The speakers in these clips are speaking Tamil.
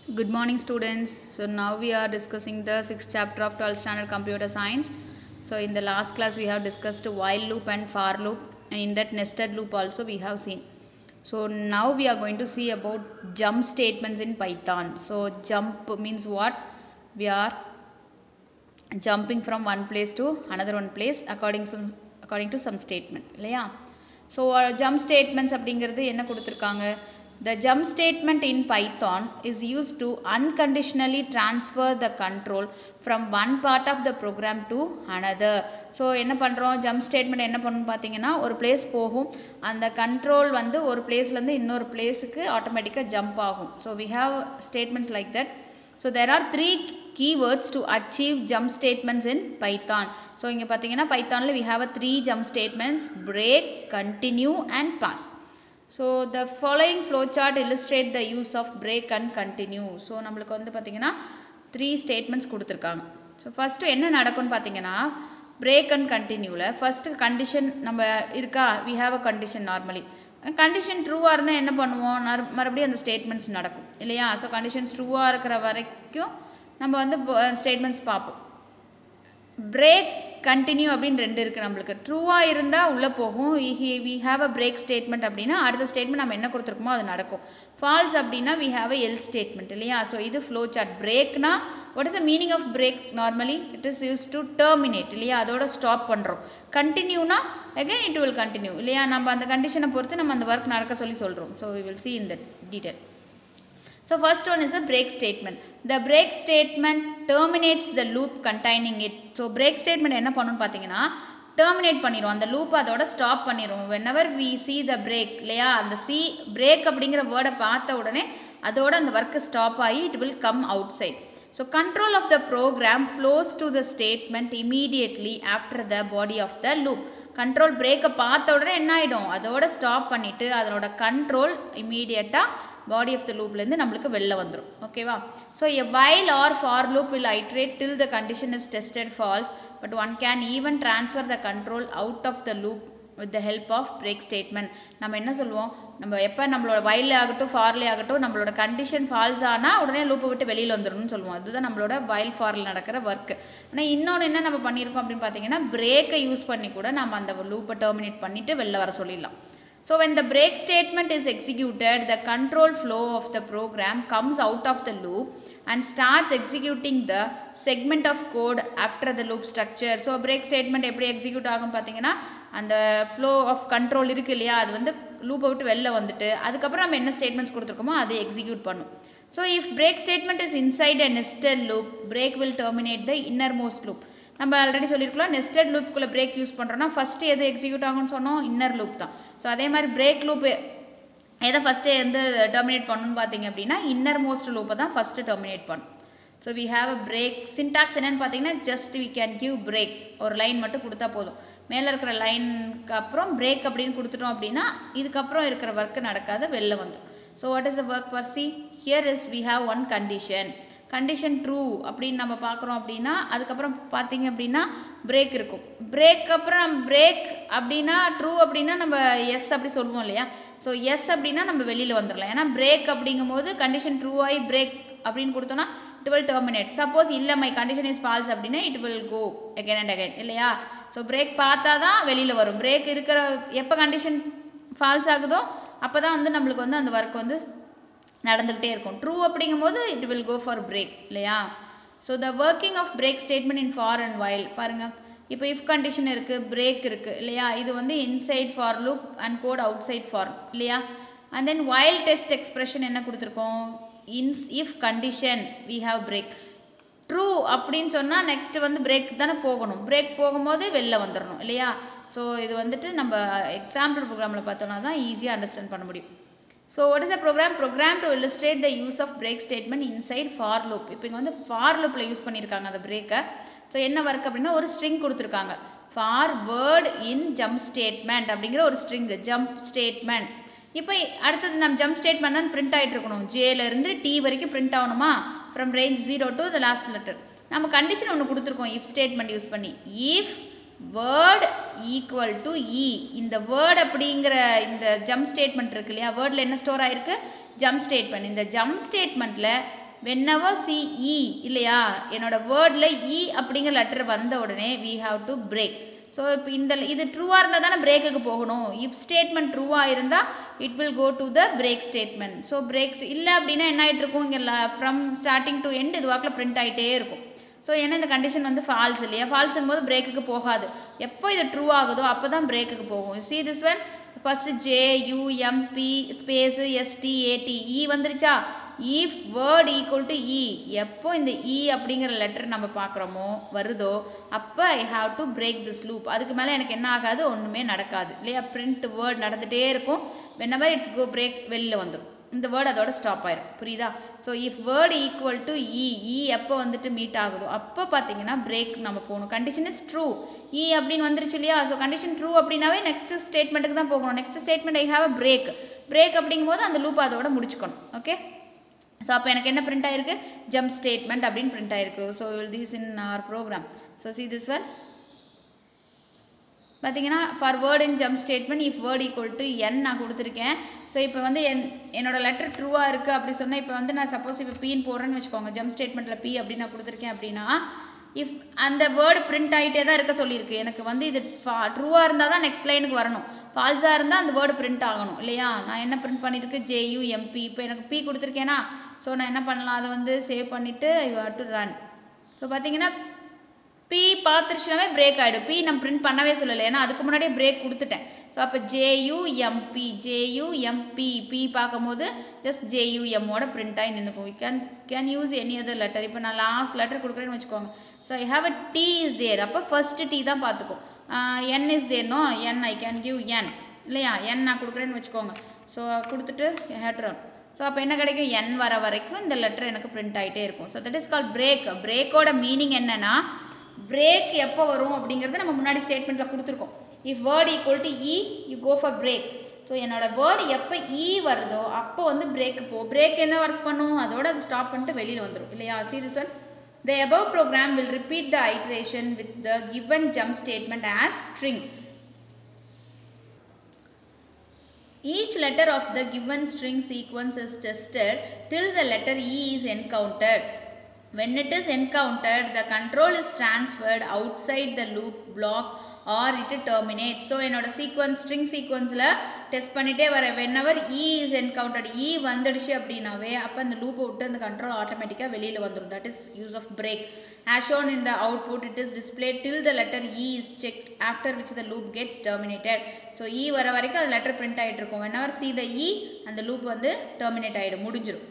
Good morning students. So now we are discussing the sixth chapter of 12th standard computer science. So in the last class we have discussed while loop and for loop and in that nested loop also we have seen. So now we are going to see about jump statements in Python. So jump means what? We are jumping from one place to another one place according some according to some statement இல்லையா ஸோ ஜம்ப் ஸ்டேட்மெண்ட்ஸ் அப்படிங்கிறது என்ன கொடுத்துருக்காங்க the jump statement in Python is use to unconditionally transfer the control from one part of the program to another so என்ன பண்ணுறோம் ஜம்ப் ஸ்டேட்மெண்ட் என்ன பண்ணணும் பார்த்தீங்கன்னா ஒரு பிளேஸ் போகும் அந்த கண்ட்ரோல் வந்து ஒரு பிளேஸ்லேருந்து இன்னொரு பிளேஸுக்கு ஆட்டோமேட்டிக்காக ஜம்ப் ஆகும் so we have statements like that so there are three keywords to achieve jump statements in python so இங்கே பார்த்தீங்கன்னா பைத்தானில் we have a three jump statements break continue and pass so the following flowchart illustrate the use of break and continue so நம்மளுக்கு வந்து பார்த்தீங்கன்னா த்ரீ ஸ்டேட்மெண்ட்ஸ் கொடுத்துருக்காங்க ஸோ ஃபஸ்ட்டு என்ன நடக்கும்னு பார்த்தீங்கன்னா பிரேக் அண்ட் கண்டினியூவில் ஃபஸ்ட்டு கண்டிஷன் நம்ம இருக்கா we have a condition normally condition ட்ரூவாக இருந்தால் என்ன பண்ணுவோம் நர் மறுபடியும் அந்த ஸ்டேட்மெண்ட்ஸ் நடக்கும் இல்லையா ஸோ கண்டிஷன்ஸ் ட்ரூவாக இருக்கிற வரைக்கும் நம்ம வந்து ஸ்டேட்மெண்ட்ஸ் பார்ப்போம் பிரேக் கண்டினியூ அப்படின்னு ரெண்டு இருக்குது நம்மளுக்கு ட்ரூவாக இருந்தால் உள்ளே போகும் we have a break statement அப்படின்னா அடுத்த ஸ்டேட்மெண்ட் நம்ம என்ன கொடுத்துருக்கோமோ அது நடக்கும் ஃபால்ஸ் அப்படின்னா we have a else statement இல்லையா ஸோ இது ஃப்ளோ சார்ட் பிரேக்னா what is the meaning of break normally it is use to terminate இல்லையா அதோட ஸ்டாப் பண்ணுறோம் கண்டினியூனா அகைன் இட் வில் கண்டினியூ இல்லையா நம்ம அந்த கண்டிஷனை பொறுத்து நம்ம அந்த ஒர்க் நடக்க சொல்லி சொல்கிறோம் so we will see in the detail So first one is a break statement. The break statement terminates the loop containing it. So break statement என்ன பண்ணுன்னு பார்த்தீங்கன்னா டெர்மினேட் பண்ணிடும் அந்த லூப் அதோட ஸ்டாப் பண்ணிடும் whenever we see the break இல்லையா அந்த சி பிரேக் அப்படிங்கிற வேர்டை பார்த்த உடனே அதோட அந்த ஒர்க்கு ஸ்டாப் ஆகி it will come outside so control of the program flows to the statement immediately after the body of the loop control பிரேக்கை பார்த்த உடனே என்ன ஆகிடும் அதோட ஸ்டாப் பண்ணிவிட்டு அதனோட கண்ட்ரோல் இமீடியட்டாக பாடி ஆஃப் த லூப்லேருந்து நம்மளுக்கு வெளில வந்துடும் ஓகேவா so a while or for loop will iterate till the condition is tested false but one can even transfer the control out of the loop with the help of break statement நம்ம என்ன சொல்லுவோம் நம்ம எப்போ நம்மளோட வயல்லே ஆகட்டும் ஃபார்லே ஆகட்டும் நம்மளோட கண்டிஷன் ஃபால்ஸ் ஆனால் உடனே லூப்பை விட்டு வெளியில் வந்துடணும்னு சொல்லுவோம் அதுதான் நம்மளோட வயல் ஃபாரில் நடக்கிற ஒர்க் ஆனால் இன்னொன்று என்ன நம்ம பண்ணியிருக்கோம் அப்படின்னு பார்த்தீங்கன்னா பிரேக்கை யூஸ் பண்ணி கூட நம்ம அந்த லூப்பை டெர்மினேட் பண்ணிவிட்டு வெளில வர சொல்லிடலாம் So when the break statement is executed, the control flow of the program comes out of the loop and starts executing the segment of code after the loop structure. So break statement எப்படி execute ஆகும் பார்த்தீங்கன்னா அந்த flow of control இருக்கு இல்லையா அது வந்து லூப்பை விட்டு வெளில வந்துட்டு அதுக்கப்புறம் நம்ம என்ன ஸ்டேட்மெண்ட்ஸ் கொடுத்துருக்கோமோ அதை எக்ஸிக்யூட் பண்ணும் so if break statement is inside a nested loop break will terminate the innermost loop நம்ம ஆல்ரெடி சொல்லியிருக்கலாம் நெஸ்டட் லூப்புக்குள்ளே பிரேக் யூஸ் பண்ணுறோன்னா ஃபஸ்ட்டு எது எக்ஸிக்யூட் ஆகும்னு சொன்னோம் இன்னர் லூப் தான் ஸோ அதே மாதிரி பிரேக் லூப்பு எதை ஃபஸ்ட்டு எந்த டெர்மினேட் பண்ணணும்னு பார்த்தீங்க அப்படின்னா இன்னர் மோஸ்ட் லூப்பை தான் ஃபஸ்ட்டு டெர்மினேட் பண்ணும் so we have a break syntax என்னென்னு பார்த்தீங்கன்னா just we can give break ஒரு லைன் மட்டும் கொடுத்தா போதும் மேலே இருக்கிற லைனுக்கு அப்புறம் பிரேக் அப்படின்னு கொடுத்துட்டோம் அப்படின்னா இதுக்கப்புறம் இருக்கிற ஒர்க்கு நடக்காது வெளில வந்துடும் so what is the work per se here is we have one condition condition true அப்படின்னு நம்ம பார்க்குறோம் அப்படின்னா அதுக்கப்புறம் பார்த்தீங்க அப்படின்னா பிரேக் இருக்கும் பிரேக் அப்புறம் நம்ம பிரேக் அப்படின்னா ட்ரூ அப்படின்னா நம்ம எஸ் அப்படி சொல்லுவோம் இல்லையா ஸோ எஸ் அப்படின்னா நம்ம வெளியில் வந்துடலாம் ஏன்னா பிரேக் அப்படிங்கும் போது கண்டிஷன் ட்ரூ ஆகி பிரேக் அப்படின்னு கொடுத்தோன்னா இட் வில் டெர்மினேட் சப்போஸ் இல்லை மை கண்டிஷன் இஸ் ஃபால்ஸ் அப்படின்னா it will go again and again இல்லையா ஸோ பிரேக் பார்த்தா தான் வெளியில் வரும் பிரேக் இருக்கிற எப்போ கண்டிஷன் ஃபால்ஸ் ஆகுதோ அப்போ தான் வந்து நம்மளுக்கு வந்து அந்த ஒர்க் வந்து நடந்துக்கிட்டே இருக்கும் ட்ரூ அப்படிங்கும்போது it will go for break இல்லையா so the working of break statement in for and while பாருங்கள் இப்போ இஃப் கண்டிஷன் இருக்குது பிரேக் இருக்குது இல்லையா இது வந்து inside for loop and code outside for இல்லையா and then while test expression என்ன கொடுத்துருக்கோம் இன்ஸ் if condition we have break true அப்படின்னு சொன்னால் நெக்ஸ்ட் வந்து பிரேக் தானே போகணும் பிரேக் போகும்போது வெளில வந்துடணும் இல்லையா ஸோ இது வந்துட்டு நம்ம எக்ஸாம்பிள் ப்ரோக்ராமில் பார்த்தோன்னா தான் ஈஸியாக அண்டர்ஸ்டாண்ட் பண்ண முடியும் so what is a program program to illustrate the use of break statement inside for loop இப்போ இங்கே வந்து ஃபார் லூப்பில் யூஸ் பண்ணியிருக்காங்க அந்த பிரேக்கை ஸோ என்ன ஒர்க் அப்படின்னா ஒரு ஸ்ட்ரிங் கொடுத்துருக்காங்க for word in jump statement அப்படிங்கிற ஒரு ஸ்ட்ரிங்கு ஜம்ப் ஸ்டேட்மெண்ட் இப்போ அடுத்தது நம்ம ஜம்ப் ஸ்டேட்மெண்ட் தான் பிரிண்ட் ஆகிட்டு இருக்கணும் ஜேலேருந்து டி வரைக்கும் பிரிண்ட் ஆகணுமா from range zero to the last letter நம்ம கண்டிஷன் ஒன்று கொடுத்துருக்கோம் இஃப் ஸ்டேட்மெண்ட் யூஸ் பண்ணி if word equal to E இந்த வேர்ட் அப்படிங்கிற இந்த ஜம்ப் ஸ்டேட்மெண்ட் இருக்கு இல்லையா வேர்டில் என்ன ஸ்டோர் ஆயிருக்கு ஜம்ப் ஸ்டேட்மெண்ட் இந்த ஜம்ப் ஸ்டேட்மெண்ட்டில் வென்னவர் சி இ இல்லையா என்னோட வேர்டில் இ அப்படிங்கிற லெட்டர் வந்த உடனே we have to break so இப்போ இந்த இது ட்ரூவாக இருந்தால் தானே பிரேக்குக்கு போகணும் இஃப் ஸ்டேட்மெண்ட் ட்ரூவாக இருந்தால் it will go to the break statement so break இல்லை அப்படின்னா என்ன ஆகிட்டு இருக்கும் இங்கே ஃப்ரம் ஸ்டார்டிங் டு எண்ட் இது வாக்கில் பிரிண்ட் ஆகிட்டே இருக்கும் ஸோ ஏன்னா இந்த கண்டிஷன் வந்து ஃபால்ஸ் இல்லையா ஃபால்ஸுங்கும் போது பிரேக்குக்கு போகாது எப்போ இது ட்ரூ ஆகுதோ அப்போ தான் பிரேக்குக்கு போகும் see this one first J U M P space S T A T E வந்துருச்சா if word equal to E எப்போ இந்த இ அப்படிங்கிற லெட்டர் நம்ம பார்க்குறோமோ வருதோ அப்போ I have to break this loop அதுக்கு மேலே எனக்கு என்ன ஆகாது ஒன்றுமே நடக்காது இல்லையா பிரிண்ட் வேர்ட் நடந்துகிட்டே இருக்கும் வென்னவர் இட்ஸ் கோ பிரேக் வெளியில் வந்துடும் இந்த வேர்டு அதோட ஸ்டாப் ஆயிரும் புரியுதா so if word equal to E E எப்போ வந்துட்டு மீட் ஆகுதோ அப்போ பார்த்தீங்கன்னா பிரேக் நம்ம போகணும் கண்டிஷன் இஸ் ட்ரூ இ அப்படின்னு வந்துருச்சு இல்லையா ஸோ கண்டிஷன் ட்ரூ அப்படின்னாவே நெக்ஸ்ட் ஸ்டேட்மெண்ட்டுக்கு தான் போகணும் next statement I have a break break அப்படிங்கும்போது அந்த லூப் அதோட முடிச்சுக்கணும் ஓகே ஸோ அப்போ எனக்கு என்ன பிரிண்ட் ஆயிருக்கு ஜம்ப் ஸ்டேட்மெண்ட் அப்படின்னு பிரிண்ட் ஆயிருக்கு so these in our program so see this one பார்த்தீங்கன்னா for word in jump statement if word equal to என் நான் கொடுத்துருக்கேன் ஸோ இப்போ வந்து என் என்னோட லெட்டர் ட்ரூவாக இருக்குது அப்படி சொன்னால் இப்போ வந்து நான் சப்போஸ் இப்போ பீன்னு போடுறேன்னு வச்சுக்கோங்க ஜம்ப் ஸ்டேட்மெண்ட்டில் பி அப்படின்னு நான் கொடுத்துருக்கேன் அப்படின்னா இஃப் அந்த வேர்டு பிரிண்ட் ஆகிட்டே தான் இருக்க சொல்லியிருக்கு எனக்கு வந்து இது ஃபா ட்ரூவாக இருந்தால் தான் நெக்ஸ்ட் லைனுக்கு வரணும் ஃபால்ஸாக இருந்தால் அந்த வேர்டு பிரிண்ட் ஆகணும் இல்லையா நான் என்ன பிரிண்ட் பண்ணியிருக்கு ஜேயு எம்பி இப்போ எனக்கு பி கொடுத்துருக்கேனா ஸோ நான் என்ன பண்ணலாம் அதை வந்து சேவ் பண்ணிவிட்டு you have to run so பார்த்தீங்கன்னா பி பார்த்துருச்சுனாவே பிரேக் ஆகிடும் பி நம்ம பிரிண்ட் பண்ணவே சொல்லலை ஏன்னா அதுக்கு முன்னாடியே பிரேக் கொடுத்துட்டேன் ஸோ அப்போ ஜேயுஎம்பி ஜேயுஎம்பி பி பார்க்கும்போது ஜஸ்ட் ஜேயுஎம்மோட பிரிண்ட் ஆகி நின்றுக்கும் we can can use any other letter இப்போ நான் லாஸ்ட் லெட்டர் கொடுக்குறேன்னு வச்சுக்கோங்க so I have a T is there அப்போ ஃபஸ்ட்டு டி தான் பார்த்துக்கும் என் இஸ் தேர்னோ N I can give N இல்லையா என் நான் கொடுக்குறேன்னு வச்சுக்கோங்க ஸோ கொடுத்துட்டு ஹேட்ரன் ஸோ அப்போ என்ன கிடைக்கும் என் வர வரைக்கும் இந்த லெட்டர் எனக்கு பிரிண்ட் ஆகிட்டே இருக்கும் so that is call break பிரேக்கோட மீனிங் என்னென்னா பிரேக் எப்போ வரும் அப்படிங்கிறத நம்ம முன்னாடி ஸ்டேட்மெண்ட்டில் கொடுத்துருக்கோம் if word equal to E you go for break so என்னோட வேர்டு எப்போ இ வருதோ அப்போ வந்து பிரேக் போ பிரேக் என்ன ஒர்க் பண்ணும் அதோட அது ஸ்டாப் பண்ணிட்டு வெளியில் வந்துடும் இல்லையா see this one the above program will repeat the iteration with the given jump statement as string Each letter of the given string sequence is tested till the letter E is encountered. When it is encountered, the control is transferred outside the loop block or it terminates. So என்னோட சீக்வன்ஸ் ஸ்ட்ரிங் சீக்வன்ஸில் டெஸ்ட் பண்ணிகிட்டே வரேன் whenever E is encountered E வந்துடுச்சு அப்படின்னாவே அப்போ அந்த லூப்பை விட்டு அந்த கண்ட்ரோல் ஆட்டோமேட்டிக்காக வெளியில் வந்துடும் that is use of break as shown in the output it is displayed till the letter e is checked after which the loop gets terminated so e வர வரைக்கும் அது லெட்டர் பிரிண்ட் ஆகிட்டு இருக்கும் whenever see the e அந்த லூப் வந்து terminate ஆகிடும் முடிஞ்சிடும்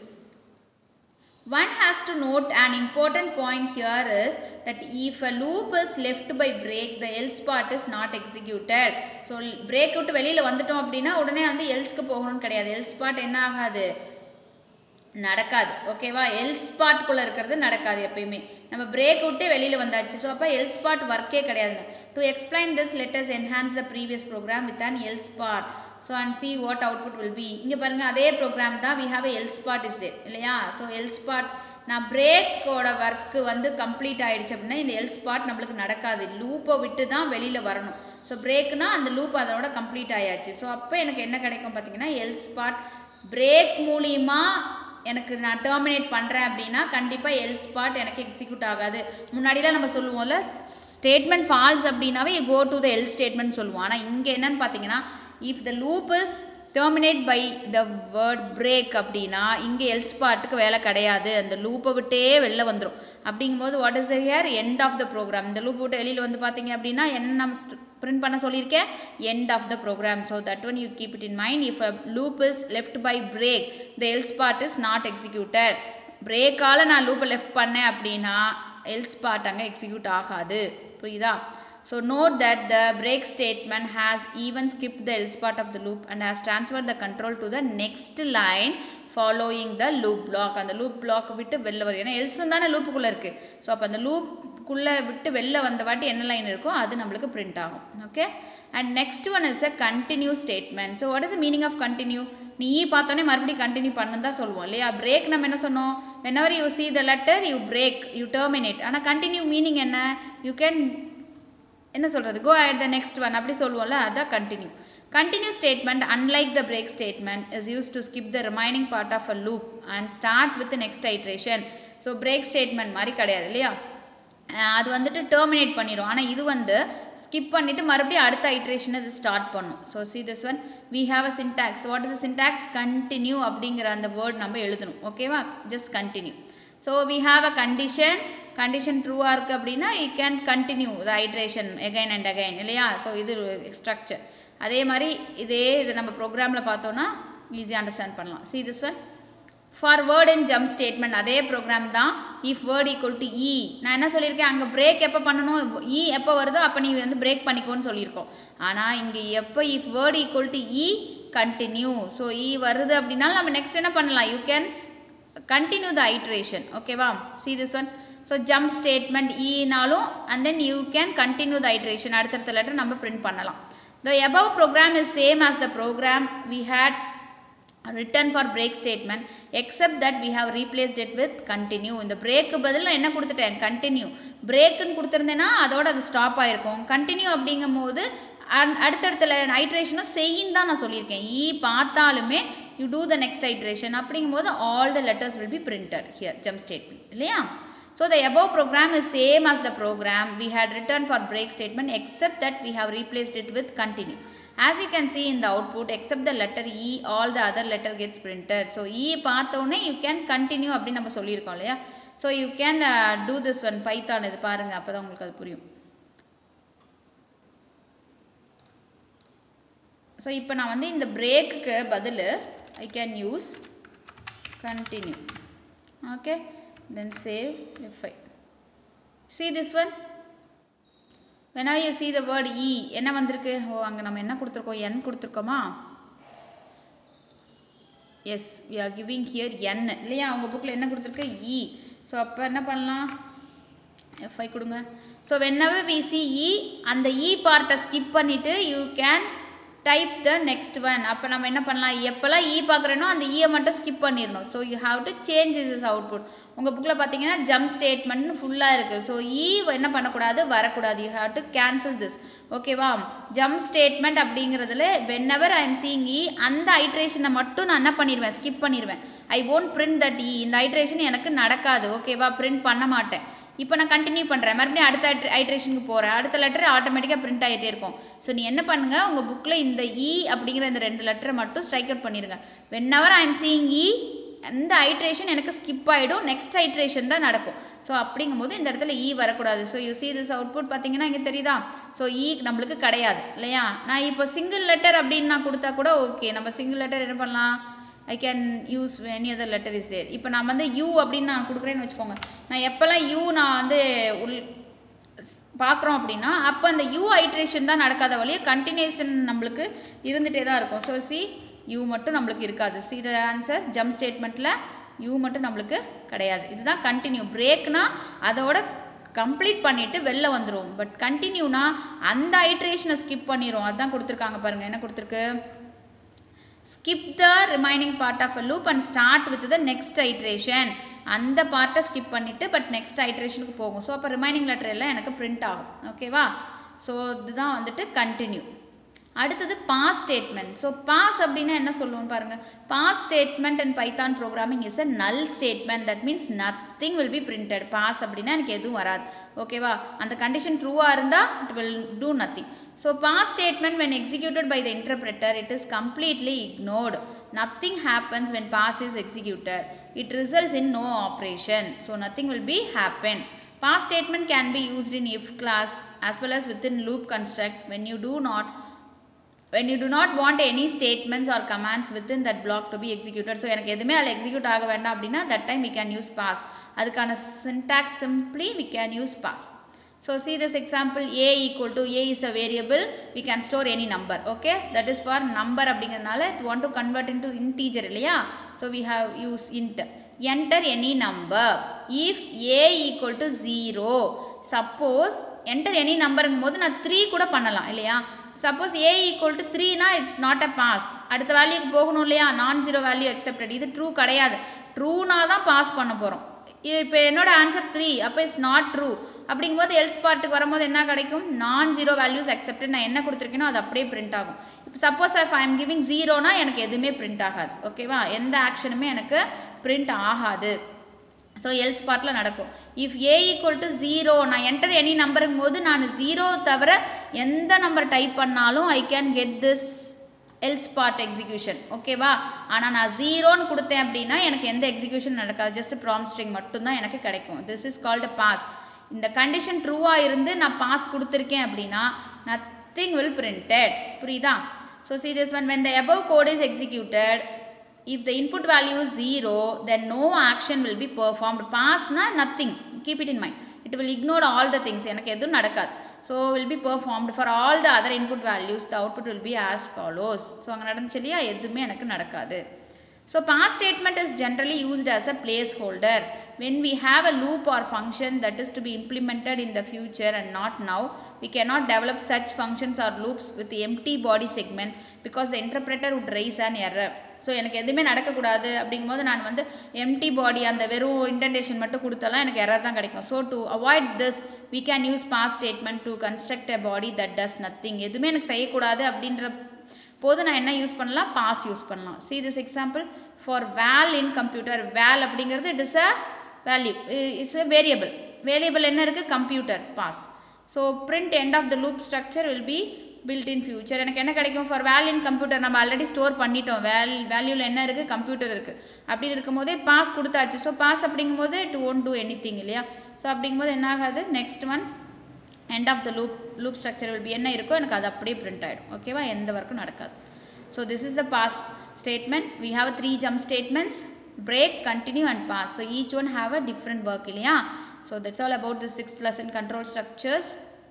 One has to note an important point here is that if a loop is left by break, the else part is not executed. So break விட்டு வெளியில் வந்துட்டோம் அப்படின்னா உடனே வந்து எல்ஸ்க்கு போகணும்னு கிடையாது எல்ஸ் பார்ட் என்ன ஆகாது நடக்காது ஓகேவா எல்ஸ் பார்ட்குள்ளே இருக்கிறது நடக்காது எப்பயுமே நம்ம பிரேக் விட்டு வெளியில் வந்தாச்சு ஸோ அப்போ எல்ஸ் பார்ட் ஒர்க்கே கிடையாதுங்க to explain this letters enhance the previous program with an else part so and see what output will be இங்கே பாருங்கள் அதே ப்ரோக்ராம் தான் we have else part is there இல்லையா ஸோ எல்ஸ் பார்ட் நான் பிரேக்கோட ஒர்க்கு வந்து கம்ப்ளீட் ஆகிடுச்சு அப்படின்னா இந்த எல்ஸ் பார்ட் நம்மளுக்கு நடக்காது லூப்பை விட்டு தான் வெளியில் வரணும் ஸோ பிரேக்னா அந்த லூப் அதோட கம்ப்ளீட் ஆயாச்சு ஸோ அப்போ எனக்கு என்ன கிடைக்கும் பார்த்தீங்கன்னா எல்ஸ் பார்ட் பிரேக் மூலியமா எனக்கு நான் டெர்மினேட் பண்ணுறேன் அப்படின்னா கண்டிப்பாக எல்ஸ் பார்ட் எனக்கு எக்ஸிக்யூட் ஆகாது முன்னாடிலாம் நம்ம சொல்லுவோம்ல ஸ்டேட்மெண்ட் ஃபால்ஸ் அப்படின்னாவே go to the else statement சொல்லுவோம் ஆனால் இங்கே என்னன்னு பார்த்தீங்கன்னா if the loop is terminate by the word break அப்படின்னா இங்கே எல்ஸ் பார்ட்டுக்கு வேலை கிடையாது அந்த லூப்பை விட்டே வெளில வந்துடும் அப்படிங்கும்போது what is here end of the program இந்த லூப் விட்டு வெளியில் வந்து பார்த்தீங்க அப்படின்னா என்ன நம்ம பிரிண்ட் பண்ண சொல்லியிருக்கேன் end of the program so that one you keep it in mind if a loop is left by break the else part is not executed பிரேக்கால் நான் லூப்பை லெஃப்ட் பண்ணேன் அப்படின்னா எல்ஸ் பார்ட் அங்கே எக்ஸிக்யூட் ஆகாது புரியுதா So note that the break statement has even skipped the else part of the loop and has transferred the control to the next line following the loop block. அந்த loop block விட்டு வெளில வரும் ஏன்னா எல்ஸும் தானே லூப்புக்குள்ளே இருக்குது ஸோ அப்போ அந்த லூப்புக்குள்ளே விட்டு வெளில வந்த வாட்டி என்ன லைன் இருக்கோ அது நம்மளுக்கு பிரிண்ட் ஆகும் okay and next one is a continue statement so what is meaning of continue நீ பார்த்தோன்னே மறுபடியும் கண்டினியூ பண்ணு தான் சொல்லுவோம் இல்லையா பிரேக் நம்ம என்ன சொன்னோம் when you see the letter you break you terminate ஆனால் கண்டினியூ மீனிங் என்ன யூ கேன் என்ன சொல்கிறது go at the next one அப்படி சொல்லுவோம்ல அதான் continue Continuous statement, unlike the break statement, is used to skip the remaining part of a loop and start with the next iteration. So break statement மாதிரி கிடையாது இல்லையா அஹ் அது வந்துட்டு டெர்மினேட் பண்ணிடும் ஆனால் இது வந்து ஸ்கிப் பண்ணிவிட்டு மறுபடியும் அடுத்த ஐட்ரேஷன் இது ஸ்டார்ட் பண்ணும் so see this one we have a syntax what is syntax continue அப்படிங்கிற அந்த வேர்ட் நம்ம எழுதணும் ஓகேவா just continue so we have a condition condition ட்ரூவாக இருக்குது அப்படின்னா you can continue the iteration again and again இல்லையா ஸோ இது ஸ்ட்ரக்சர் அதே மாதிரி இதே இது நம்ம ப்ரோக்ராமில் பார்த்தோன்னா ஈஸியாக அண்டர்ஸ்டாண்ட் பண்ணலாம் see this one for word and jump statement அதே ப்ரோக்ராம் தான் if word equal to E நான் என்ன சொல்லியிருக்கேன் அங்கே பிரேக் எப்போ பண்ணணும் இ எப்போ வருதோ அப்போ நீ வந்து பிரேக் பண்ணிக்கோன்னு சொல்லியிருக்கோம் ஆனால் இங்கே எப்போ if word equal to E continue so E வருது அப்படின்னாலும் நம்ம நெக்ஸ்ட் என்ன பண்ணலாம் you can continue the iteration ஓகேவா see this one so jump statement ஈனாலும் and then you can continue the iteration அடுத்தடுத்த லெட்டர் நம்ம பிரிண்ட் பண்ணலாம் த above program is same as the program we had written for break statement except that we have replaced it with continue இந்த பிரேக்கு பதில் நான் என்ன கொடுத்துட்டேன் கண்டினியூ பிரேக்குன்னு கொடுத்துருந்தேன்னா அதோட அது ஸ்டாப் ஆயிருக்கும் கண்டினியூ அப்படிங்கும் போது அன்- அடுத்தடுத்த ஐட்ரேஷனும் செய்யின்னு தான் நான் சொல்லியிருக்கேன் ஈ பார்த்தாலுமே you do the next iteration அப்படிங்கும்போது all the letters will be printed here jump statement இல்லையா So the above program is same as the program we had written for break statement except that we have replaced it with continue. As you can see in the output except the letter E all the other letter gets printed. So E பார்த்தோன்னே you can continue அப்படின்னு நம்ம சொல்லியிருக்கோம் இல்லையா so you can do this one Python இது பாருங்கள் அப்போ தான் உங்களுக்கு அது புரியும் ஸோ இப்போ நான் வந்து இந்த பிரேக்குக்கு பதில் I can use continue okay then save f5 see this one whenever you see the word e என்ன வந்திருக்கு ஓ அங்கே நம்ம என்ன கொடுத்துருக்கோம் n கொடுத்துருக்கோமா yes we are giving here n இல்லையா உங்கள் புக்கில் என்ன கொடுத்துருக்கு e ஸோ அப்போ என்ன பண்ணலாம் எஃப்ஐ கொடுங்க so whenever we see e அந்த e பார்ட்டை ஸ்கிப் பண்ணிவிட்டு you can type the next one அப்போ நம்ம என்ன பண்ணலாம் எப்போல்லாம் இ பார்க்குறேனோ அந்த ஈயை மட்டும் ஸ்கிப் பண்ணிடணும் so you have to change is output உங்கள் புக்கில் பார்த்தீங்கன்னா ஜம்ப் ஸ்டேட்மெண்ட்னு ஃபுல்லாக இருக்குது ஸோ இ என்ன பண்ணக்கூடாது வரக்கூடாது you have to cancel this ஓகேவா ஜம்ப் ஸ்டேட்மெண்ட் அப்படிங்கிறதுல whenever I am seeing E அந்த ஐட்ரேஷனை மட்டும் நான் என்ன பண்ணிடுவேன் ஸ்கிப் பண்ணிடுவேன் ஐ won't print தட் இ இந்த ஐட்ரேஷன் எனக்கு நடக்காது ஓகேவா பிரிண்ட் பண்ண மாட்டேன் இப்போ நான் கண்டினியூ பண்ணுறேன் மறுபடியும் அடுத்த ஐட்ரேஷனுக்கு போகிறேன் அடுத்த லெட்டர் ஆட்டோமேட்டிக்காக பிரிண்ட் ஆகிட்டே இருக்கும் ஸோ நீ என்ன பண்ணுங்கள் உங்கள் புக்கில் இந்த இ அப்படிங்கிற இந்த ரெண்டு லெட்டரை மட்டும் ஸ்ட்ரைக் அவுட் பண்ணிடுங்க whenever I am seeing E அந்த ஐட்ரேஷன் எனக்கு ஸ்கிப் ஆகிடும் நெக்ஸ்ட் ஐட்ரேஷன் தான் நடக்கும் ஸோ அப்படிங்கும்போது இந்த இடத்துல இ வரக்கூடாது so you see this output பார்த்தீங்கன்னா இங்கே தெரியுதா ஸோ இ நம்மளுக்கு கிடையாது இல்லையா நான் இப்போ சிங்கிள் லெட்டர் அப்படின்னு நான் கொடுத்தா கூட ஓகே நம்ம சிங்கிள் லெட்டர் என்ன பண்ணலாம் I can use any other letter is there இப்போ நான் வந்து யூ அப்படின்னு நான் கொடுக்குறேன்னு வச்சுக்கோங்க நான் எப்போல்லாம் யூ நான் வந்து உள் பார்க்குறோம் அப்படின்னா அப்போ அந்த யூ ஐட்ரேஷன் தான் நடக்காத வழியே கண்டினியூஷன் நம்மளுக்கு இருந்துகிட்டே தான் இருக்கும் ஸோ சி யூ மட்டும் நம்மளுக்கு இருக்காது சி த ஆன்சர் ஜம்ப் ஸ்டேட்மெண்ட்டில் யூ மட்டும் நம்மளுக்கு கிடையாது இதுதான் கண்டினியூ பிரேக்னா அதோட கம்ப்ளீட் பண்ணிவிட்டு வெளில வந்துடும் பட் கண்டினியூனா அந்த ஐட்ரேஷனை ஸ்கிப் பண்ணிடும் அதுதான் கொடுத்துருக்காங்க பாருங்கள் என்ன கொடுத்துருக்கு skip the remaining part of a loop and start with the next iteration அந்த பார்ட்டை ஸ்கிப் பண்ணிவிட்டு பட் நெக்ஸ்ட் ஐட்ரேஷனுக்கு போகும் ஸோ அப்போ ரிமைனிங் லெட்டர் எல்லாம் எனக்கு பிரிண்ட் ஆகும் ஓகேவா ஸோ இதுதான் வந்துட்டு கண்டினியூ அடுத்தது பாஸ் ஸ்டேட்மெண்ட் ஸோ பாஸ் அப்படின்னா என்ன சொல்லுவோம் பாருங்கள் pass statement and Python programming is a null statement that means nothing will be printed pass அப்படின்னா எனக்கு எதுவும் வராது ஓகேவா அந்த கண்டிஷன் ட்ரூவாக இருந்தால் it will do nothing so pass statement when executed by the interpreter it is completely ignored nothing happens when pass is executed it results in no operation so nothing will be happen pass statement can be used in if class as well as within loop construct when you do not when you do not want any statements or commands within that block to be executed so எனக்கு எதுவுமே அதில் எக்ஸிக்யூட் ஆக வேண்டாம் அப்படின்னா that time we can use pass அதுக்கான syntax simply we can use pass so see this example a equal to a is a variable we can store any number okay that is for number அப்படிங்கிறதுனால it want to convert into integer இல்லையா so we have use int enter any number if a equal to 0 suppose enter any numberங்கும் போது நான் த்ரீ கூட பண்ணலாம் இல்லையா சப்போஸ் ஏ ஈக்குவல் டு த்ரீனா இட்ஸ் நாட் அ பாஸ் அடுத்த வேல்யூக்கு போகணும் இல்லையா நான் ஜீரோ வேல்யூ அக்செப்டட் இது ட்ரூ கிடையாது ட்ரூனா தான் பாஸ் பண்ண போகிறோம் இப்போ என்னோட ஆன்சர் த்ரீ அப்போ இட்ஸ் நாட் ட்ரூ அப்படிங்கும்போது எல்ஸ் பார்ட்டுக்கு வரும்போது என்ன கிடைக்கும் நான் ஜீரோ வேல்யூஸ் அக்செப்டட் நான் என்ன கொடுத்துருக்கேனோ அது அப்படியே பிரிண்ட் ஆகும் suppose if I am giving ஜீரோனா எனக்கு எதுவுமே பிரிண்ட் ஆகாது ஓகேவா எந்த ஆக்ஷனுமே எனக்கு பிரிண்ட் ஆகாது ஸோ எல்ஸ் பார்ட்டில் நடக்கும் if A equal to zero நான் என்டர் எனி நம்பருங்கும் போது நான் ஜீரோ தவிர எந்த நம்பர் டைப் பண்ணாலும் I can get this else part execution ஓகேவா ஆனால் நான் ஜீரோன்னு கொடுத்தேன் அப்படின்னா எனக்கு எந்த எக்ஸிக்யூஷன் நடக்காது ஜஸ்ட் ப்ராம் ஸ்ட்ரிங் மட்டும்தான் எனக்கு கிடைக்கும் திஸ் இஸ் கால்டு பாஸ் இந்த கண்டிஷன் ட்ரூவாக இருந்து நான் பாஸ் கொடுத்துருக்கேன் அப்படின்னா நத்திங் வில் பிரிண்டட் புரியுதா so see this one when the above code is executed if the input value is 0 then no action will be performed pass na nothing keep it in mind it will ignore all the things எனக்கு எதுவும் நடக்காது so will be performed for all the other input values the output will be as follows so அங்கே நடந்துச்சு இல்லையா எதுவுமே எனக்கு நடக்காது So past statement is generally used as a placeholder. When we have a loop or function that is to be implemented in the future and not now, we cannot develop such functions or loops with the empty body segment because the interpreter would raise an error. So எனக்கு எதுவுமே நடக்கக்கூடாது அப்படிங்கும்போது நான் வந்து எம்டி பாடி அந்த வெறும் இன்டென்டேஷன் மட்டும் கொடுத்தாலாம் எனக்கு எரர் தான் கிடைக்கும் so to avoid this we can use past statement to construct a body that does nothing எதுவுமே எனக்கு செய்யக்கூடாது அப்படின்ற போது நான் என்ன யூஸ் பண்ணலாம் பாஸ் யூஸ் பண்ணலாம் see this example for val in computer val அப்படிங்கிறது it is a value இஸ் a variable வேரியபிள் என்ன இருக்குது computer pass so print end of the loop structure will be built in future எனக்கு என்ன கிடைக்கும் ஃபார் வேல் இன் கம்ப்யூட்டர் நம்ம ஆல்ரெடி ஸ்டோர் பண்ணிட்டோம் வேல் வேல்யூவில் என்ன இருக்குது கம்ப்யூட்டர் இருக்குது அப்படி இருக்கும்போதே பாஸ் கொடுத்தாச்சு ஸோ பாஸ் அப்படிங்கும்போது it won't do anything இல்லையா ஸோ அப்படிங்கும்போது என்ன ஆகாது next one end of the loop loop structure will be என்ன இருக்கோ எனக்கு அது அப்படியே print ஆகிடும் ஓகேவா எந்த ஒர்க்கும் நடக்காது so this is the pass statement we have three jump statements break continue and pass so each one have a different work இல்லையா so that's all about the sixth lesson control structures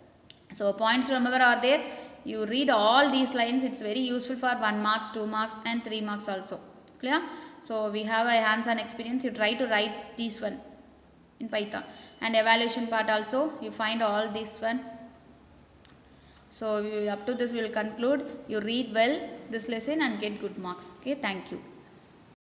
so points to remember are there you read all these lines it's very useful for 1 marks 2 marks and 3 marks also clear so we have a hands-on experience you try to write these one in python and evaluation part also you find all this one so we, up to this we will conclude you read well this lesson and get good marks okay thank you